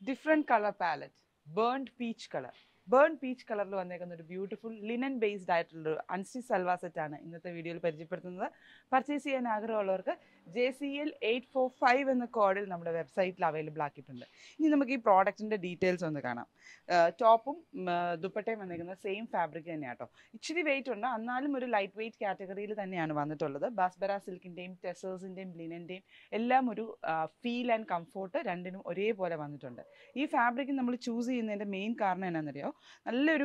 different colour palette burnt peach colour burn peach കളറിൽ വന്നേക്കുന്ന ഒരു ബ്യൂട്ടിഫുൾ ലിനൻ ബേസ്ഡ് ആയിട്ടുള്ള ഒരു അൺസ്റ്റിച്ച് സൽവാർ സെറ്റാണ് ഇന്നത്തെ വീഡിയോയിൽ പരിചയപ്പെടുത്തുന്നത് പർച്ചേസ് ചെയ്യാൻ ആഗ്രഹമുള്ളവർക്ക് J C L eight four five എന്ന കോഡിൽ നമ്മുടെ വെബ്സൈറ്റിൽ അവൈലബിൾ ആക്കിയിട്ടുണ്ട് ഇനി നമുക്ക് ഈ പ്രോഡക്റ്റിൻ്റെ ഡീറ്റെയിൽസ് ഒന്ന് കാണാം ടോപ്പും ദുപ്പട്ടയും വന്നേക്കുന്ന സെയിം ഫാബ്രിക് തന്നെയാണ് കേട്ടോ ഇച്ചിരി വെയിറ്റ് ഉണ്ട് എന്നാലും ഒരു ലൈറ്റ് വെയിറ്റ് കാറ്റഗറിയിൽ തന്നെയാണ് വന്നിട്ടുള്ളത് ബാസ്ബറ സിൽക്കിൻ്റെയും ടെസേഴ്സിൻ്റെയും ലിനൻ്റെയും എല്ലാം ഒരു ഫീൽ ആൻഡ് കംഫോർട്ട് രണ്ടിനും ഒരേപോലെ വന്നിട്ടുണ്ട് ഈ ഫാബ്രിക് നമ്മൾ ചൂസ് ചെയ്യുന്നതിൻ്റെ മെയിൻ കാരണം എന്നാണെന്നറിയോ നല്ലൊരു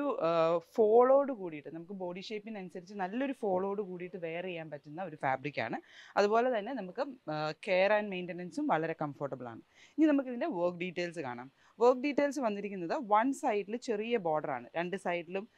ഫോളോട് കൂടിയിട്ട് നമുക്ക് ബോഡി ഷേപ്പിനനുസരിച്ച് നല്ലൊരു ഫോളോട് കൂടിയിട്ട് വെയർ ചെയ്യാൻ പറ്റുന്ന ഒരു ഫാബ്രിക്കാണ് അതുപോലെ തന്നെ നമുക്ക് കെയർ ആൻഡ് മെയിൻ്റനൻസും വളരെ കംഫർട്ടബിൾ ആണ് ഇനി നമുക്ക് ഇതിൻ്റെ വർക്ക് ഡീറ്റെയിൽസ് കാണാം വർക്ക് ഡീറ്റെയിൽസ് വന്നിരിക്കുന്നത് വൺ സൈഡിൽ ചെറിയ ബോർഡറാണ് രണ്ട് സൈഡിലും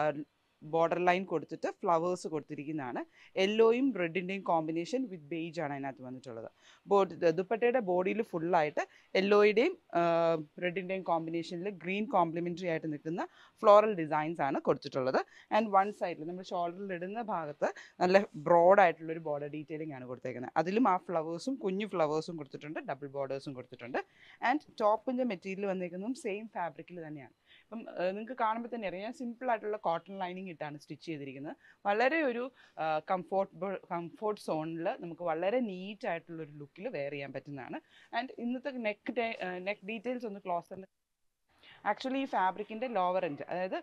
ബോർഡർ ലൈൻ കൊടുത്തിട്ട് ഫ്ലവേഴ്സ് കൊടുത്തിരിക്കുന്നതാണ് യെല്ലോയും റെഡിൻ്റെയും കോമ്പിനേഷൻ വിത്ത് ബേജ് ആണ് അതിനകത്ത് വന്നിട്ടുള്ളത് ബോഡി ദുപ്പട്ടയുടെ ബോഡിയിൽ ഫുള്ളായിട്ട് യെല്ലോയുടെയും റെഡിൻ്റെയും കോമ്പിനേഷനിൽ ഗ്രീൻ കോംപ്ലിമെൻ്ററി ആയിട്ട് നിൽക്കുന്ന ഫ്ലോറൽ ഡിസൈൻസ് ആണ് കൊടുത്തിട്ടുള്ളത് ആൻഡ് വൺ സൈഡിൽ നമ്മൾ ഷോൾഡറിൽ ഇടുന്ന ഭാഗത്ത് നല്ല ബ്രോഡ് ആയിട്ടുള്ളൊരു ബോർഡർ ഡീറ്റെയിലിംഗ് ആണ് കൊടുത്തേക്കുന്നത് അതിലും ആ ഫ്ലവേഴ്സും കുഞ്ഞു ഫ്ലവേഴ്സും കൊടുത്തിട്ടുണ്ട് ഡബിൾ ബോർഡേഴ്സും കൊടുത്തിട്ടുണ്ട് ആൻഡ് ടോപ്പിൻ്റെ മെറ്റീരിയൽ വന്നേക്കുന്നതും സെയിം ഫാബ്രിക്കിൽ തന്നെയാണ് അപ്പം നിങ്ങൾക്ക് കാണുമ്പോൾ തന്നെ അറിയാം ഞാൻ സിമ്പിൾ ആയിട്ടുള്ള കോട്ടൺ ലൈനിങ് ഇട്ടാണ് സ്റ്റിച്ച് ചെയ്തിരിക്കുന്നത് വളരെ ഒരു കംഫോർട്ടബിൾ കംഫോർട്ട് സോണിൽ നമുക്ക് വളരെ നീറ്റ് ആയിട്ടുള്ള ഒരു ലുക്കിൽ വെയർ ചെയ്യാൻ പറ്റുന്നതാണ് ആൻഡ് ഇന്നത്തെ നെക്ക് നെക്ക് ഡീറ്റെയിൽസ് ഒന്ന് ക്ലോസറിൽ ആക്ച്വലി ഈ ഫാബ്രിക്കിൻ്റെ ലോവർ എൻഡ് അതായത്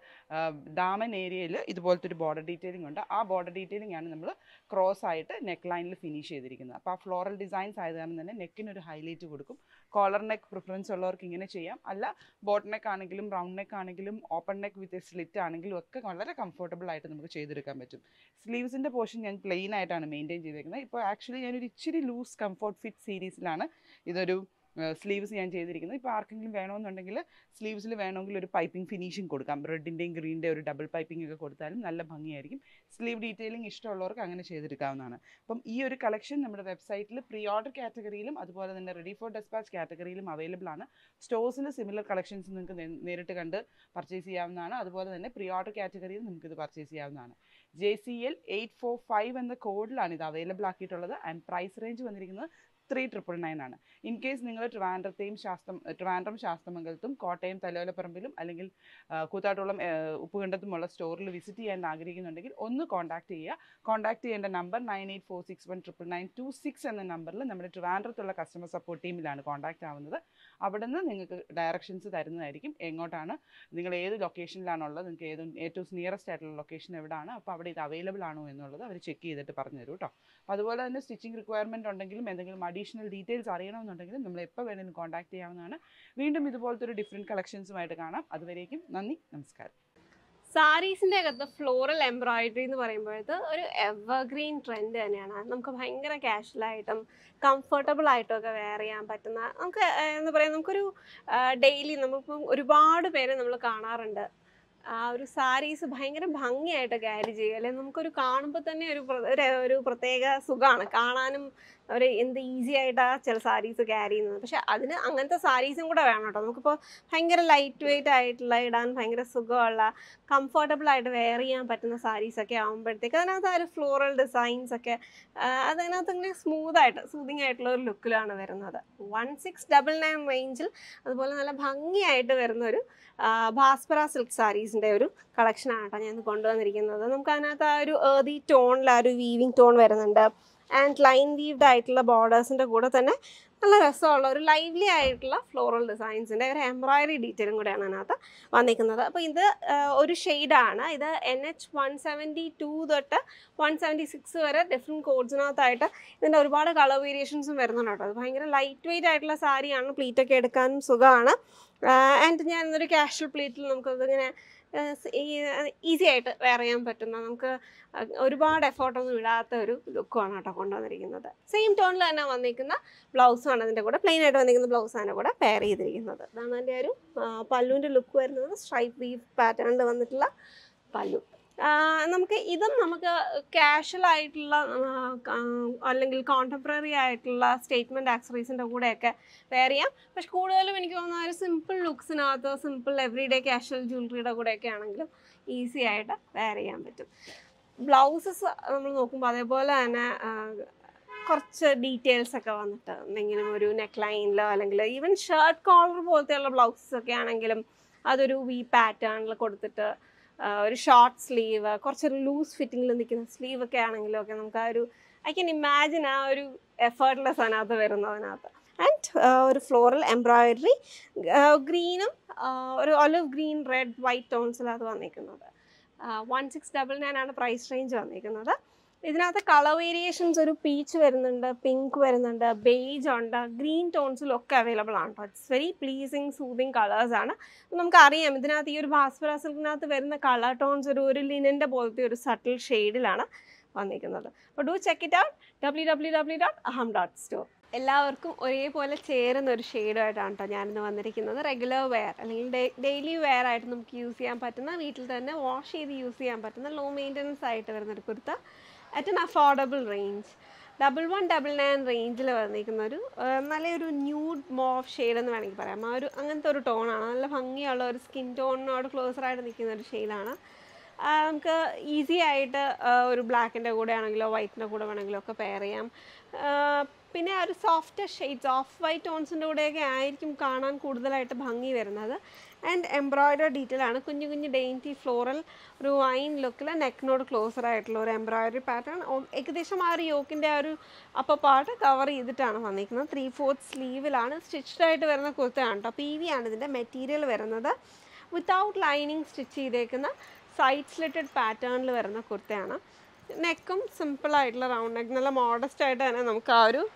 ദാമൻ ഏരിയയിൽ ഇതുപോലത്തെ ഒരു ബോർഡർ ഡീറ്റെയിലിംഗ് ഉണ്ട് ആ ബോർഡർ ഡീറ്റെയിലിംഗ് ആണ് നമ്മൾ ക്രോസ് ആയിട്ട് നെക്ക് ലൈനിൽ ഫിനിഷ് ചെയ്തിരിക്കുന്നത് അപ്പോൾ ആ ഫ്ലോറൽ ഡിസൈൻസ് ആയത് കാരണം തന്നെ നെക്കിനൊരു ഹൈലൈറ്റ് കൊടുക്കും കോളർ നെക്ക് പ്രിഫറൻസ് ഉള്ളവർക്ക് ഇങ്ങനെ ചെയ്യാം അല്ല ബോട്ട് നെക്ക് ആണെങ്കിലും റൗണ്ട് നെക്ക് ആണെങ്കിലും ഓപ്പൺ നെക്ക് വിത്ത് സ്ലിറ്റ് ആണെങ്കിലും ഒക്കെ വളരെ കംഫർട്ടബിൾ ആയിട്ട് നമുക്ക് ചെയ്തെടുക്കാൻ പറ്റും സ്ലീവ്സിൻ്റെ പോർഷൻ ഞാൻ പ്ലെയിൻ ആയിട്ടാണ് മെയിൻറ്റെയിൻ ചെയ്തേക്കുന്നത് ഇപ്പോൾ ആക്ച്വലി ഞാനൊരു ഇച്ചിരി ലൂസ് കംഫർട്ട് ഫിറ്റ് സീരീസിലാണ് ഇതൊരു സ്ലീവ്സ് ഞാൻ ചെയ്തിരിക്കുന്നത് ഇപ്പോൾ ആർക്കെങ്കിലും വേണമെന്നുണ്ടെങ്കിൽ സ്ലീവ്സിൽ വേണമെങ്കിൽ ഒരു പൈപ്പിംഗ് ഫിനിഷിംഗ് കൊടുക്കാം റെഡിൻ്റെയും ഗ്രീൻ്റെയും ഒരു ഡബിൾ പൈപ്പിംഗ് ഒക്കെ കൊടുത്താലും നല്ല ഭംഗിയായിരിക്കും സ്ലീവ് ഡീറ്റെയിലിംഗ് ഇഷ്ടമുള്ളവർക്ക് അങ്ങനെ ചെയ്തെടുക്കാവുന്നതാണ് അപ്പം ഈ ഒരു കളക്ഷൻ നമ്മുടെ വെബ്സൈറ്റിൽ പ്രീ ഓർഡർ കാറ്റഗറിയിലും അതുപോലെ തന്നെ റെഡി ഫോർ ഡെസ്പാച്ച് കാറ്റഗറിയിലും അവൈലബിൾ ആണ് സ്റ്റോഴ്സിൽ സിമിലർ കളക്ഷൻസ് നിങ്ങൾക്ക് നേ- നേരിട്ട് കണ്ട് പർച്ചേസ് ചെയ്യാവുന്നതാണ് അതുപോലെ തന്നെ പ്രീ ഓർഡർ കാറ്റഗറിയിൽ നിങ്ങൾക്ക് ഇത് പർച്ചേസ് ചെയ്യാവുന്നതാണ് J C L eight four five എന്ന കോഡിലാണ് ഇത് അവൈലബിൾ ആക്കിയിട്ടുള്ളത് ആൻഡ് പ്രൈസ് റേഞ്ച് വന്നിരിക്കുന്നത് ത്രീ ട്രിപ്പിൾ നയൻ ആണ് ഇൻ കേസ് നിങ്ങൾ ട്രിവാൻഡ്രത്തെയും ശാസ്ത്രം ട്രിവാൻഡ്രം ശാസ്ത്രമംഗലത്തും കോട്ടയം തലോലപ്പറമ്പിലും അല്ലെങ്കിൽ ആ, കൂത്താട്ടോളം ആ, ഉപ്പുകണ്ടത്തുമുള്ള സ്റ്റോറിൽ വിസിറ്റ് ചെയ്യാൻ ആഗ്രഹിക്കുന്നുണ്ടെങ്കിൽ ഒന്ന് കോൺടാക്ട് ചെയ്യുക കോൺടാക്ട് ചെയ്യേണ്ട number nine eight four six one triple nine two six എന്ന നമ്പറിൽ നമ്മുടെ ട്രിവാൻഡ്രത്തുള്ള കസ്റ്റമർ സപ്പോർട്ട് ടീമിലാണ് കോൺടാക്ട് ആവുന്നത് അവിടെ നിന്ന് നിങ്ങൾക്ക് ഡയറക്ഷൻസ് തരുന്നതായിരിക്കും എങ്ങോട്ടാണ് നിങ്ങൾ ഏത് ലൊക്കേഷനിലാണുള്ളത് നിങ്ങൾക്ക് ഏത് ഏറ്റവും നിയറസ്റ്റ് ആയിട്ടുള്ള ലൊക്കേഷൻ എവിടെയാണ് അപ്പോൾ അവിടെ ഇത് അവൈലബിൾ ആണോ എന്നുള്ളത് അവർ ചെക്ക് ചെയ്തിട്ട് പറഞ്ഞു തരും കേട്ടോ അപ്പോൾ അതുപോലെ തന്നെ സ്റ്റിച്ചിങ് റിക്വയർമെൻറ്റ് ഉണ്ടെങ്കിലും എന്തെങ്കിലും അഡീഷണൽ ഡീറ്റെയിൽസ് അറിയണമെന്നുണ്ടെങ്കിലും നമ്മൾ എപ്പോൾ വേണമെങ്കിലും കോൺടാക്ട് ചെയ്യാവുന്നതാണ് വീണ്ടും ഇതുപോലത്തെ ഒരു ഡിഫറെൻറ്റ് കളക്ഷൻസുമായിട്ട് കാണാം അതുവരേക്കും നന്ദി നമസ്കാരം സാരീസിന്റെ അകത്ത് ഫ്ലോറൽ എംബ്രോയിഡറി എന്ന് പറയുമ്പോഴത്ത് ഒരു എവർഗ്രീൻ ട്രെൻഡ് തന്നെയാണ് നമുക്ക് ഭയങ്കര കാഷ്വൽ ആയിട്ടും കംഫർട്ടബിൾ ആയിട്ടും ഒക്കെ വെയർ ചെയ്യാൻ പറ്റുന്ന നമുക്ക് ഏഹ്, എന്താ പറയുക നമുക്കൊരു ഡെയിലി നമുക്കിപ്പം ഒരുപാട് പേര് നമ്മൾ കാണാറുണ്ട് ആ ഒരു സാരീസ് ഭയങ്കര ഭംഗിയായിട്ട് ക്യാരി ചെയ്യുക അല്ലെങ്കിൽ നമുക്കൊരു കാണുമ്പോൾ തന്നെ ഒരു പ്ര- ഒരു- ഒരു പ്രത്യേക സുഖമാണ് കാണാനും ഒരു എന്ത് ഈസി ആയിട്ടാണ് ചില സാരീസ് ക്യാരി ചെയ്യുന്നത് പക്ഷെ അതിന് അങ്ങനത്തെ സാരീസും കൂടെ വേണം കേട്ടോ നമുക്കിപ്പോൾ ഭയങ്കര ലൈറ്റ് വെയിറ്റ് ആയിട്ടുള്ള ഇടാൻ ഭയങ്കര സുഖമുള്ള കംഫർട്ടബിൾ ആയിട്ട് വെയർ ചെയ്യാൻ പറ്റുന്ന സാരീസ് ഒക്കെ ആകുമ്പോഴത്തേക്ക് അതിനകത്ത് ആ ഒരു ഫ്ലോറൽ ഡിസൈൻസ് ഒക്കെ ആ, അതിനകത്ത് ഇങ്ങനെ സ്മൂത്ത് ആയിട്ട് സൂതിങ് ആയിട്ടുള്ള ഒരു ലുക്കിലാണ് വരുന്നത് വൺ സിക്സ് ഡബിൾ നയൻ റേഞ്ചിൽ അതുപോലെ നല്ല ഭംഗിയായിട്ട് വരുന്ന ഒരു ആ, ഭാസ്പര സിൽക്ക് സാരീസിൻ്റെ ഒരു കളക്ഷനാണ് കേട്ടോ ഞാൻ ഇന്ന് കൊണ്ടുവന്നിരിക്കുന്നത് നമുക്ക് അതിനകത്ത് ആ ഒരു ഏർതി ടോണിൽ ആ ഒരു വീവിങ് ടോൺ വരുന്നുണ്ട് ആൻഡ് ലൈൻ വീവ്ഡ് ആയിട്ടുള്ള ബോർഡേഴ്സിൻ്റെ കൂടെ തന്നെ നല്ല രസമുള്ള ഒരു ലൈവ്ലി ആയിട്ടുള്ള ഫ്ലോറൽ ഡിസൈൻസിൻ്റെ ഒരു എംബ്രോയിഡറി ഡീറ്റെയിലും കൂടെയാണ് അതിനകത്ത് വന്നിരിക്കുന്നത് അപ്പോൾ ഇത് ആ, ഒരു ഷെയ്ഡാണ് ഇത് N H one seventy two തൊട്ട് വൺ സെവൻറ്റി സിക്സ് വരെ ഡിഫറെൻറ്റ് കോഡ്സിനകത്തായിട്ട് ഇതിൻ്റെ ഒരുപാട് കളർ വേരിയേഷൻസും വരുന്നുണ്ട് കേട്ടോ അത് ഭയങ്കര ലൈറ്റ് വെയിറ്റ് ആയിട്ടുള്ള സാരിയാണ് പ്ലീറ്റൊക്കെ എടുക്കാനും സുഖമാണ് ആൻഡ് ഞാൻ ഇന്നൊരു കാഷ്വൽ പ്ലീറ്റിൽ നമുക്കതിങ്ങനെ ഈസി ആയിട്ട് വെയർ ചെയ്യാൻ പറ്റുന്ന നമുക്ക് അഹ് ഒരുപാട് എഫേർട്ടൊന്നും ഇടാത്ത ഒരു ലുക്കുമാണ് കേട്ടോ കൊണ്ടുവന്നിരിക്കുന്നത് സെയിം ടോണിൽ തന്നെ വന്നിരിക്കുന്ന ബ്ലൗസാണ് അതിൻ്റെ കൂടെ പ്ലെയിൻ ആയിട്ട് വന്നിരിക്കുന്ന ബ്ലൗസാണ് കൂടെ പെയർ ചെയ്തിരിക്കുന്നത് അതാണ് അതിൻ്റെ ഒരു പല്ലുവിൻ്റെ ലുക്ക് വരുന്നത് സ്ട്രൈപ്പ് വീവ് പാറ്റേണിൽ വന്നിട്ടുള്ള പല്ലു ആ, നമുക്ക് ഇതും നമുക്ക് കാഷ്വൽ ആയിട്ടുള്ള ആ, ക- അല്ലെങ്കിൽ കോണ്ടംപററി ആയിട്ടുള്ള സ്റ്റേറ്റ്മെൻറ്റ് ആക്സറീസിൻ്റെ കൂടെയൊക്കെ വെയർ ചെയ്യാം പക്ഷെ കൂടുതലും എനിക്ക് തോന്നുന്ന ഒരു സിമ്പിൾ ലുക്സിനകത്ത് സിമ്പിൾ എവറി ഡേ കാഷ്വൽ ജ്വല്ലറിയുടെ കൂടെയൊക്കെ ആണെങ്കിലും ഈസി ആയിട്ട് വെയർ ചെയ്യാൻ പറ്റും ബ്ലൗസസ് നമ്മൾ നോക്കുമ്പോൾ അതേപോലെ തന്നെ കുറച്ച് ഡീറ്റെയിൽസ് ഒക്കെ വന്നിട്ട് എന്തെങ്കിലും ഒരു നെക്ക് ലൈനിലോ അല്ലെങ്കിൽ ഈവൻ ഷർട്ട് കോളർ പോലത്തെയുള്ള ബ്ലൗസസ് ഒക്കെ ആണെങ്കിലും അതൊരു വി പാറ്റേണിൽ കൊടുത്തിട്ട് ആ, ഒരു ഷോർട്ട് സ്ലീവ് കുറച്ചൊരു ലൂസ് ഫിറ്റിങ്ങിൽ നിൽക്കുന്ന സ്ലീവ് ഒക്കെ ആണെങ്കിലും ഒക്കെ നമുക്ക് ആ ഒരു ഐ ക്യാൻ ഇമാജിൻ ആ ഒരു എഫേർട്ട്ലെസ് അതിനകത്ത് വരുന്നതിനകത്ത് ആൻഡ് ഒരു ഫ്ലോറൽ എംബ്രോയിഡറി ഗ്രീനും ഒരു ഒലിവ് ഗ്രീൻ റെഡ് വൈറ്റ് ടോൺസിലാണ് വന്നിരിക്കുന്നത് വൺ സിക്സ് ഡബിൾ നയൻ ആണ് പ്രൈസ് റേഞ്ച് വന്നിരിക്കുന്നത് ഇതിനകത്ത് കളർ വേരിയേഷൻസ് ഒരു പീച്ച് വരുന്നുണ്ട് പിങ്ക് വരുന്നുണ്ട് ബേജ് ഉണ്ട് ഗ്രീൻ ടോൺസിലും ഒക്കെ അവൈലബിൾ ആണ് കേട്ടോ it's very pleasing soothing colours ആണ് അപ്പം നമുക്കറിയാം ഇതിനകത്ത് ഈ ഒരു ഭാസ്വര സിൽക്കിനകത്ത് വരുന്ന കളർ ടോൺസ് ഒരു ഒരു ലിനൻ്റെ പോലത്തെ ഒരു സട്ടിൽ ഷെയ്ഡിലാണ് വന്നിരിക്കുന്നത് അപ്പോൾ do check it out W W W dot Aham dot store എല്ലാവർക്കും ഒരേപോലെ ചേരുന്ന ഒരു ഷെയ്ഡുമായിട്ടാണ് കേട്ടോ ഞാനിന്ന് വന്നിരിക്കുന്നത് റെഗുലർ വെയർ അല്ലെങ്കിൽ ഡെയിലി വെയർ ആയിട്ട് നമുക്ക് യൂസ് ചെയ്യാൻ പറ്റുന്ന വീട്ടിൽ തന്നെ വാഷ് ചെയ്ത് യൂസ് ചെയ്യാൻ പറ്റുന്ന ലോ മെയിൻ്റനൻസ് ആയിട്ട് വരുന്ന ഒരു kurta at an affordable range double one double nine റേഞ്ചിൽ വന്നിരിക്കുന്ന ഒരു ആ, നല്ലൊരു ന്യൂഡ് മോഫ് ഷെയ്ഡ് എന്ന് വേണമെങ്കിൽ പറയാം ആ ഒരു അങ്ങനത്തെ ഒരു ടോണാണ് നല്ല ഭംഗിയുള്ള ഒരു സ്കിൻ ടോണിനോട് ക്ലോസർ ആയിട്ട് നിൽക്കുന്ന ഒരു ഷെയ്ഡാണ് നമുക്ക് ഈസി ആയിട്ട് ആ, ഒരു ബ്ലാക്കിൻ്റെ കൂടെ ആണെങ്കിലോ വൈറ്റിൻ്റെ കൂടെ വേണമെങ്കിലോ ഒക്കെ പെയർ ചെയ്യാം ആ, പിന്നെ ആ ഒരു സോഫ്റ്റ് ഷെയ്ഡ്സ് ഓഫ് വൈറ്റ് ടോൺസിൻ്റെ കൂടെയൊക്കെ ആയിരിക്കും കാണാൻ കൂടുതലായിട്ട് ഭംഗി വരുന്നത് ആൻഡ് എംബ്രോയിഡറി ഡീറ്റെയിൽ ആണ് കുഞ്ഞു കുഞ്ഞു ഡെയിൻറ്റി ഫ്ലോറൽ ഒരു വൈൻ ലുക്കിൽ നെക്കിനോട് ക്ലോസർ ആയിട്ടുള്ള ഒരു എംബ്രോയിഡറി പാറ്റേൺ ഏകദേശം ആ ഒരു യോക്കിൻ്റെ ആ ഒരു അപ്പർ പാർട്ട് കവർ ചെയ്തിട്ടാണ് വന്നിരിക്കുന്നത് ത്രീ ഫോർത്ത് സ്ലീവിലാണ് സ്റ്റിച്ച്ഡ് ആയിട്ട് വരുന്ന കുർത്തയാണ് കേട്ടോ പി വി ആണ് ഇതിൻ്റെ മെറ്റീരിയൽ വരുന്നത് വിത്തൗട്ട് ലൈനിങ് സ്റ്റിച്ച് ചെയ്തേക്കുന്ന സൈഡ് സ്ലിറ്റഡ് പാറ്റേണിൽ വരുന്ന കുർത്തയാണ് നെക്കും സിമ്പിളായിട്ടുള്ള റൗണ്ട് നെക്ക് നല്ല മോഡസ്റ്റ് ആയിട്ട് തന്നെ നമുക്ക് ആ ഒരു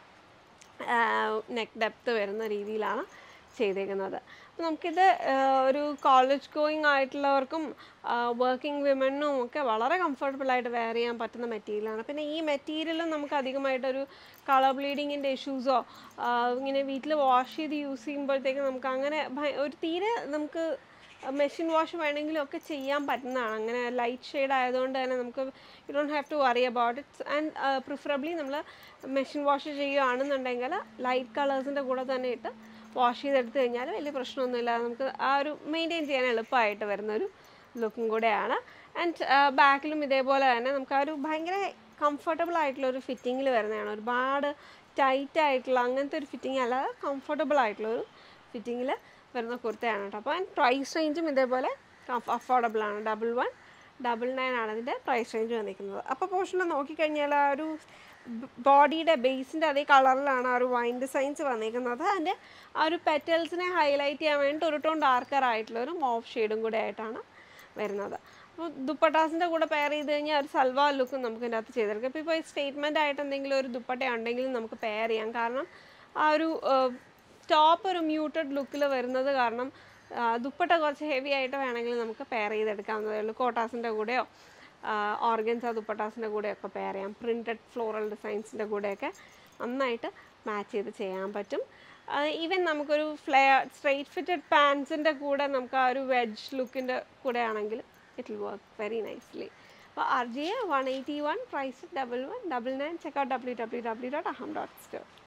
നെക്ക് ഡെപ്ത് വരുന്ന രീതിയിലാണ് ചെയ്തേക്കുന്നത് അപ്പോൾ നമുക്കിത് ആ, ഒരു കോളേജ് ഗോയിങ് ആയിട്ടുള്ളവർക്കും വർക്കിംഗ് വിമണിനും ഒക്കെ വളരെ കംഫർട്ടബിൾ ആയിട്ട് വെയർ ചെയ്യാൻ പറ്റുന്ന മെറ്റീരിയലാണ് പിന്നെ ഈ മെറ്റീരിയലും നമുക്ക് അധികമായിട്ടൊരു കളർ ബ്ലീഡിങ്ങിൻ്റെ ഇഷ്യൂസോ ഇങ്ങനെ വീട്ടിൽ വാഷ് ചെയ്ത് യൂസ് ചെയ്യുമ്പോഴത്തേക്ക് നമുക്ക് അങ്ങനെ ഭയ- ഒരു തീരെ നമുക്ക് മെഷീൻ വാഷ് വേണമെങ്കിലും ഒക്കെ ചെയ്യാൻ പറ്റുന്നതാണ് അങ്ങനെ ലൈറ്റ് ഷെയ്ഡ് ആയതുകൊണ്ട് തന്നെ നമുക്ക് you don't have to worry about it's and preferably നമ്മൾ മെഷീൻ വാഷ് ചെയ്യുകയാണെന്നുണ്ടെങ്കിൽ ലൈറ്റ് കളേഴ്സിൻ്റെ കൂടെ തന്നെ ഇട്ട് വാഷ് ചെയ്തെടുത്ത് കഴിഞ്ഞാൽ വലിയ പ്രശ്നമൊന്നുമില്ല നമുക്ക് ആ ഒരു മെയിൻറ്റെയിൻ ചെയ്യാൻ എളുപ്പമായിട്ട് വരുന്നൊരു ലുക്കും കൂടെയാണ് ആൻഡ് ബാക്കിലും ഇതേപോലെ തന്നെ നമുക്ക് ആ ഒരു ഭയങ്കര കംഫർട്ടബിൾ ആയിട്ടുള്ള ഒരു ഫിറ്റിങ്ങിൽ വരുന്നതാണ് ഒരുപാട് ടൈറ്റ് ആയിട്ടുള്ള അങ്ങനത്തെ ഒരു ഫിറ്റിംഗ് അല്ലാതെ കംഫർട്ടബിൾ ആയിട്ടുള്ള ഒരു ഫിറ്റിങ്ങിൽ വരുന്ന കുർത്തയാണ് കേട്ടോ അപ്പോൾ പ്രൈസ് റേഞ്ചും ഇതേപോലെ അഫോർഡബിൾ ആണ് ഡബിൾ വൺ ഡബിൾ നയൻ ആണ് ഇതിൻ്റെ പ്രൈസ് റേഞ്ച് വന്നിരിക്കുന്നത് അപ്പോൾ പോർഷനിൽ നോക്കിക്കഴിഞ്ഞാൽ ആ ഒരു ബോഡിയുടെ ബേസിൻ്റെ അതേ കളറിലാണ് ആ ഒരു വൈൻ ഡിസൈൻസ് വന്നിരിക്കുന്നത് അതിൻ്റെ ആ ഒരു പെറ്റൽസിനെ ഹൈലൈറ്റ് ചെയ്യാൻ വേണ്ടിയിട്ട് ഒരു ടോൺ ഡാർക്കർ ആയിട്ടുള്ള ഒരു മോഫ് ഷെയ്ഡും കൂടെ ആയിട്ടാണ് വരുന്നത് അപ്പോൾ ദുപ്പട്ടാസിൻ്റെ കൂടെ പെയർ ചെയ്ത് കഴിഞ്ഞാൽ ഒരു സൽവാർ ലുക്കും നമുക്ക് ഇതിൻ്റെ അകത്ത് ചെയ്തെടുക്കാം ഇപ്പോൾ ഇപ്പോൾ സ്റ്റേറ്റ്മെൻ്റ് ആയിട്ട് എന്തെങ്കിലും ഒരു ദുപ്പട്ട ഉണ്ടെങ്കിലും നമുക്ക് പെയർ ചെയ്യാം കാരണം ആ ഒരു ടോപ്പ് ഒരു മ്യൂട്ടഡ് ലുക്കിൽ വരുന്നത് കാരണം ആ, ദുപ്പട്ട കുറച്ച് ഹെവി ആയിട്ട് വേണമെങ്കിൽ നമുക്ക് പെയർ ചെയ്തെടുക്കാവുന്നതേ ഉള്ളൂ കോട്ടാസിൻ്റെ കൂടെയോ ഓർഗൻസ ദുപ്പട്ടാസിൻ്റെ കൂടെയൊക്കെ പെയർ ചെയ്യാം പ്രിൻറ്റഡ് ഫ്ലോറൽ ഡിസൈൻസിൻ്റെ കൂടെയൊക്കെ നന്നായിട്ട് മാച്ച് ചെയ്ത് ചെയ്യാൻ പറ്റും ഈവൻ നമുക്കൊരു ഫ്ലെയർ സ്ട്രെയിറ്റ് ഫിറ്റഡ് പാൻസിൻ്റെ കൂടെ നമുക്ക് ആ ഒരു വെജ് ലുക്കിൻ്റെ കൂടെ ആണെങ്കിൽ it will work very nicely അപ്പോൾ R G A one eighty one price double one double nine check out W W W dot Aham dot store